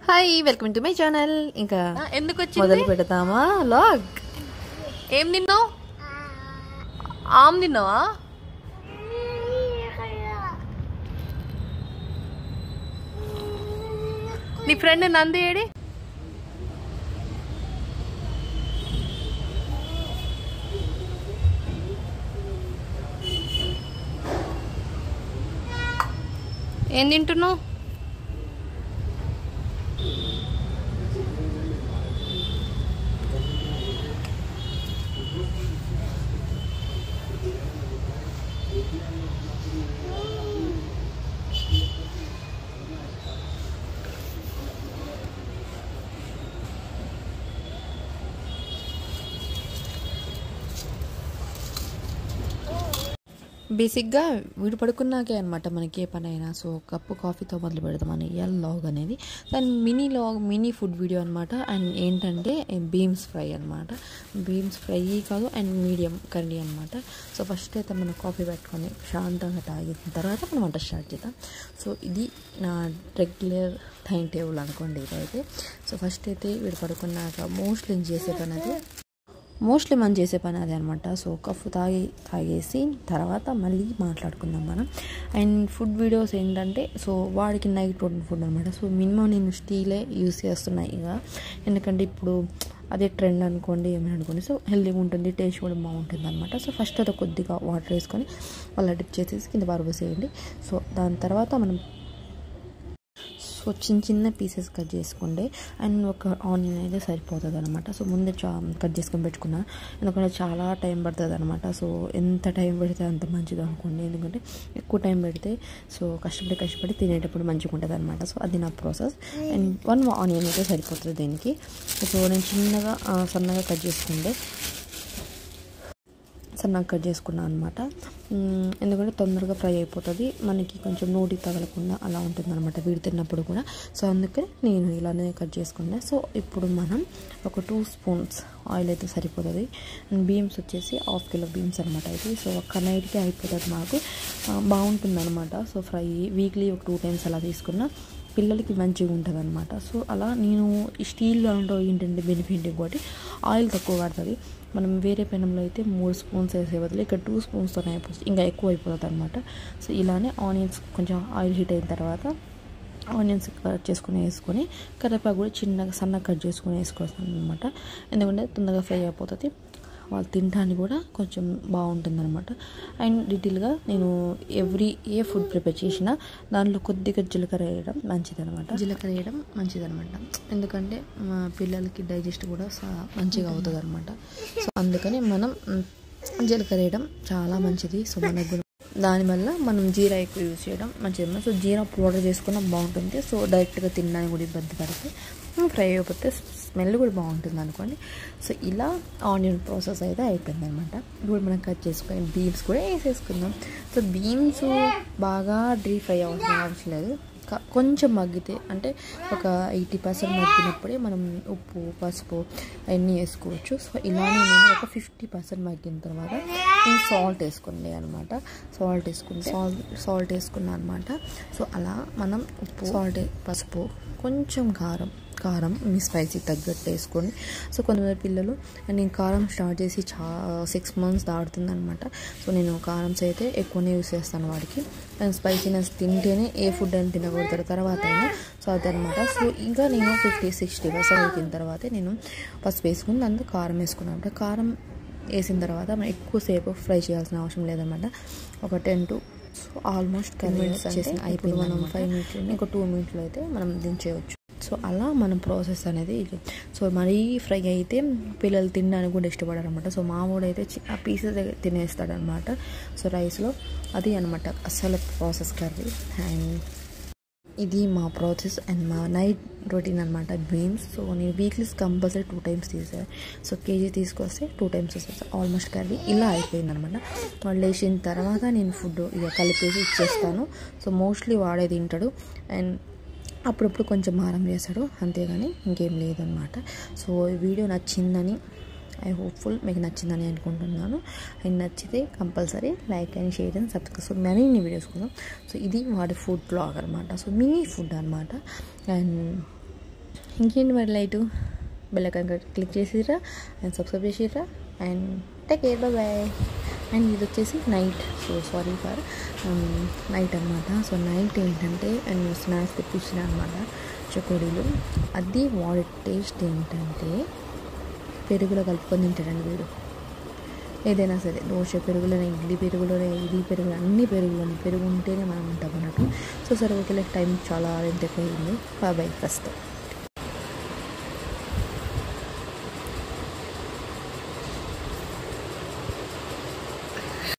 hi welcome to my channel ఇంకా ఆ, ఎందుకు వచ్చింది మొదలు పెడతామా లాగ్ ఏం తిన్నావు ఆమ్ తిన్నావా నీ ఫ్రెండ్ నంది ఏడి ఏం తింటున్నావు బేసిక్గా వీడు పడుకున్నాకే అనమాట మనకి ఏ పని అయినా సో కప్పు కాఫీతో మొదలు పెడతామని ఇయల్ లాగ్ అనేది దాని mini vlog mini food video అనమాట అండ్ ఏంటంటే బీమ్స్ ఫ్రై అనమాట బీమ్స్ ఫ్రై కాదు అండ్ మీడియం కర్రీ అనమాట సో ఫస్ట్ అయితే మనం కాఫీ పెట్టుకొని శాంతంగా తాగిన తర్వాత మనం వంట స్టార్ట్ చేద్దాం సో ఇది నా రెగ్యులర్ టైం టేబుల్ అనుకోండి ఇదైతే సో ఫస్ట్ అయితే వీడు పడుకున్నాక మోస్ట్లీ నేను చేసే పని అది మోస్ట్లీ మనం చేసే పని అదే అనమాట సో కఫ్ తాగి తాగేసి తర్వాత మళ్ళీ మాట్లాడుకుందాం మనం అండ్ ఫుడ్ వీడియోస్ ఏంటంటే సో వాడికి నైట్ ప్రోటీన్ ఫుడ్ అనమాట సో మినిమం నేను స్టీలే యూస్ చేస్తున్నాయి ఇక ఎందుకంటే ఇప్పుడు అదే ట్రెండ్ అనుకోండి ఏమైనా అనుకోండి సో హెల్తీగా ఉంటుంది టేస్ట్ కూడా బాగుంటుంది అనమాట సో ఫస్ట్ అది కొద్దిగా వాటర్ వేసుకొని అలా డిప్ చేసేసి కింద బరబసేయండి సో దాని తర్వాత మనం సో చిన్న చిన్న పీసెస్ కట్ చేసుకోండి అండ్ ఒక ఆనియన్ అయితే సరిపోతుంది అనమాట సో ముందే చా కట్ చేసుకొని పెట్టుకున్నా ఎందుకంటే చాలా టైం పడుతుంది అనమాట సో ఎంత టైం పెడితే అంత మంచిది అనుకోండి ఎందుకంటే ఎక్కువ టైం పెడితే సో కష్టపడి కష్టపడి తినేటప్పుడు మంచిగా ఉంటుంది అనమాట సో అది నా ప్రాసెస్ అండ్ వన్ ఆనియన్ అయితే సరిపోతుంది దీనికి సో నేను చిన్నగా ఆ, సన్నగా కట్ చేసుకుంటే సన్నగా కట్ చేసుకున్నాను అనమాట ఎందుకంటే తొందరగా ఫ్రై అయిపోతుంది మనకి కొంచెం నోటికి తగలకుండా అలా ఉంటుంది అనమాట వీడి తిన్నప్పుడు కూడా సో అందుకని నేను ఇలానే కట్ చేసుకున్నా సో ఇప్పుడు మనం ఒక టూ స్పూన్స్ ఆయిల్ అయితే సరిపోతుంది అండ్ బీమ్స్ వచ్చేసి హాఫ్ కిలో బీమ్స్ అనమాట ఇది సో ఒక్క నైట్కి అయిపోతుంది మాకు బాగుంటుంది అనమాట సో ఫ్రై వీక్లీ ఒక టూ టైమ్స్ అలా తీసుకున్నా పిల్లలకి మంచిగా ఉంటుంది అనమాట సో అలా నేను ఈ స్టీల్ దాంట్లో ఏంటంటే బెనిఫిట్ ఇంకోటి ఆయిల్ తక్కువ పడుతుంది మనం వేరే పెనంలో అయితే మూడు స్పూన్స్ వేసే బదులు ఇక్కడ టూ స్పూన్స్తోనే అయిపోతుంది ఇంకా ఎక్కువ అయిపోతుంది అనమాట సో ఇలానే ఆనియన్స్ కొంచెం ఆయిల్ హీట్ అయిన తర్వాత ఆనియన్స్ కట్ చేసుకుని వేసుకొని కరివేపాకు కూడా చిన్నగా సన్నగా కట్ చేసుకొని వేసుకోవచ్చు అనమాట ఎందుకంటే తొందరగా ఫ్రై అయిపోతుంది వాళ్ళు తినడానికి కూడా కొంచెం బాగుంటుంది అనమాట అండ్ డీటెయిల్గా నేను ఎవ్రీ ఏ ఫుడ్ ప్రిపేర్ చేసినా దాంట్లో కొద్దిగా జీలకర్ర వేయడం మంచిది అనమాట జీలకర్ర వేయడం మంచిది అనమాట ఎందుకంటే మా పిల్లలకి డైజెస్ట్ కూడా సా- మంచిగా అవుతుంది అనమాట సో అందుకని మనం మ్, జీలకర్ర వేయడం చాలా మంచిది సో మనకు కూడా దానివల్ల మనం జీరా ఎక్కువ యూజ్ చేయడం మంచిది సో జీరా పౌడర్ చేసుకున్న బాగుంటుంది సో డైరెక్ట్గా తినడానికి కూడా ఇబ్బంది పడితే ఫ్రై అయిపోతే స్మెల్ కూడా బాగుంటుంది అనుకోండి సో ఇలా ఆనియన్ ప్రాసెస్ అయితే అయిపోయింది అనమాట ఇప్పుడు మనం కట్ చేసుకొని బీన్స్ కూడా వేసేసుకుందాం సో బీన్స్ బాగా డీప్ ఫ్రై అవసరం అవసరం లేదు క- కొంచెం మగ్గితే అంటే ఒక ఎయిటీ పర్సెంట్ మగ్గినప్పుడే మనం ఉప్పు పసుపు అవన్నీ వేసుకోవచ్చు సో ఇలానే నేను ఒక ఫిఫ్టీ పర్సెంట్ మగ్గిన తర్వాత నేను సాల్ట్ వేసుకుంది అనమాట సాల్ట్ వేసుకుంటే సాల్ట్ సాల్ట్ వేసుకున్నా అనమాట సో అలా మనం ఉప్పు సాల్ట్ పసుపు కొంచెం కారం కారం మీ స్పైసీ తగ్గట్టు వేసుకోండి సో కొంతమంది పిల్లలు నేను కారం స్టార్ట్ చేసి చా సిక్స్ మంత్స్ దాడుతుంది అనమాట సో నేను కారమ్స్ అయితే ఎక్కువనే యూస్ చేస్తాను వాడికి అండ్ స్పైసీనెస్ తింటేనే ఏ ఫుడ్ అని తినకూడతారు తర్వాత అయినా సో అదనమాట సో ఇంకా నేను ఫిఫ్టీ సిక్స్టీ పర్సెంట్ అయిన తర్వాతే నేను పసుపు వేసుకుని దాంతో కారం వేసుకున్నాను అంటే కారం వేసిన తర్వాత మనం ఎక్కువసేపు ఫ్రై చేయాల్సిన అవసరం లేదన్నమాట ఒక ten to so almost ten minutes చేసిన అయిపోయింది మనం ఫైవ్ మినిట్స్ ఇంకో టూ మినిట్లో అయితే మనం దించేయవచ్చు సో అలా మన ప్రాసెస్ అనేది ఇది సో మరీ ఫ్రై అయితే పిల్లలు తినడానికి కూడా ఇష్టపడారు అనమాట సో మామూలు అయితే చిన్న పీసెస్ తినేస్తాడనమాట సో రైస్లో అది అనమాట అసలు ప్రాసెస్ కర్రీ అండ్ ఇది మా ప్రాసెస్ అండ్ మా నైట్ రొటీన్ అనమాట బీమ్స్ సో నేను వీక్లీస్ కంపల్సరీ టూ టైమ్స్ తీసాను సో కేజీ తీసుకొస్తే టూ టైమ్స్ వస్తుంది ఆల్మోస్ట్ కర్రీ ఇలా అయిపోయింది అనమాట వాళ్ళు లేచిన తర్వాత నేను ఫుడ్ ఇక కలిపేసి ఇచ్చేస్తాను సో మోస్ట్లీ వాడే తింటాడు అండ్ అప్పుడప్పుడు కొంచెం మారం చేస్తాడు అంతేగాని ఇంకేం లేదనమాట సో ఈ వీడియో నచ్చిందని ఐ హోప్ఫుల్ మీకు నచ్చిందని అనుకుంటున్నాను అండ్ నచ్చితే compulsory like and share and subscribe so మరిన్ని వీడియోస్ కోసం సో ఇది వాడి ఫుడ్ బ్లాగ్ అనమాట సో మినీ ఫుడ్ అనమాట అండ్ ఇంకేంటి మరి లైటు బెల్ ఐకాన్ క్లిక్ చేసిర్రా అండ్ సబ్స్క్రైబ్ చేసిర్రా and take care bye bye and ఇది వచ్చేసి night so sorry for night అనమాట సో నైట్ ఏంటంటే అండ్ స్నాక్స్ తెప్పించిన అనమాట చకోడీలు అది వాడి టేస్ట్ ఏంటంటే పెరుగులో కలుపుకొని తింటాడండి వీడు ఏదైనా సరే దోశ పెరుగులోనే ఇడ్లీ పెరుగులోనే ఇది పెరుగు అన్ని పెరుగులోనే పెరుగు ఉంటేనే మనం ఉంటాం అన్నట్టు సో సరే ఓకే టైం చాలా ఎంత ఎక్కువ అయింది బాయ్ ఫస్ట్